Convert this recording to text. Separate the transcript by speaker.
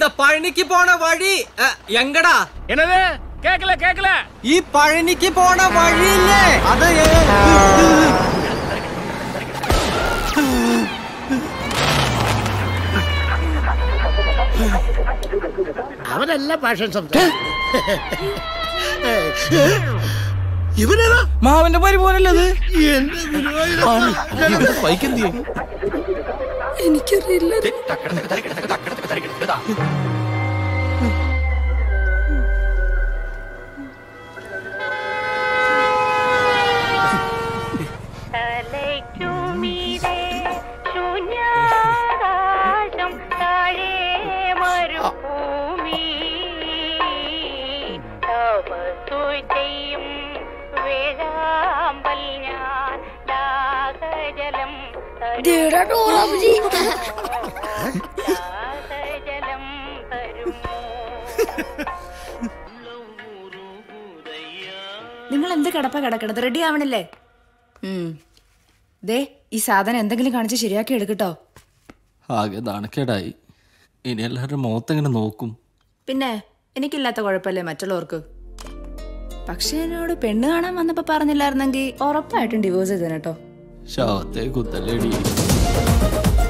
Speaker 1: இந்த പഴനിക്ക് പോണ വഴി അ, എങ്കടാ
Speaker 2: என்னது கேக்கல கேக்கல
Speaker 1: ഈ പഴനിക്ക് പോണ വഴിയില്ലേ അത് ഏ-
Speaker 3: അവനല്ല ഭാഷ സംസാരം ഇവനേതാ
Speaker 1: മാവന്റെ പരിപോലല്ലത്
Speaker 3: എന്റെ ഗുരുവായൂരപ്പ.
Speaker 4: എനിക്കറിയില്ല
Speaker 5: തലയ്ക്കുമീതെ ശൂന്യാകാശം താഴെ മരുഭൂമി തപസ്സു ചെയ്യും വേഴാമ്പൽ ഞാൻ ദാഹജലം
Speaker 4: ദേടാ ഡോറാബുജി.
Speaker 5: ദാഹജലം തരുമോ
Speaker 6: നിങ്ങൾ എന്ത് കിടപ്പ കിടക്കണത് റെഡി ആവണില്ലേ ഉം. ദേ ഈ സാധനം എന്തെങ്കിലും കാണിച്ച് ശരിയാക്കി എടുക്കട്ടോ
Speaker 7: ആകെ നാണക്കേടായി ഇനി എല്ലാവരും മുഖത്തെങ്ങനെ നോക്കും
Speaker 6: പിന്നെ എനിക്കില്ലാത്ത കുഴപ്പമില്ലേ മറ്റുള്ളവർക്ക് പക്ഷെ എന്നോട് പെണ്ണ് കാണാൻ വന്നപ്പോ പറഞ്ഞില്ലായിരുന്നെങ്കിൽ ഉറപ്പായിട്ടും ഡിവോഴ്സ് ചെയ്തേനെ കേട്ടോ
Speaker 7: ശവത്തെ കുത്തല്ലേടി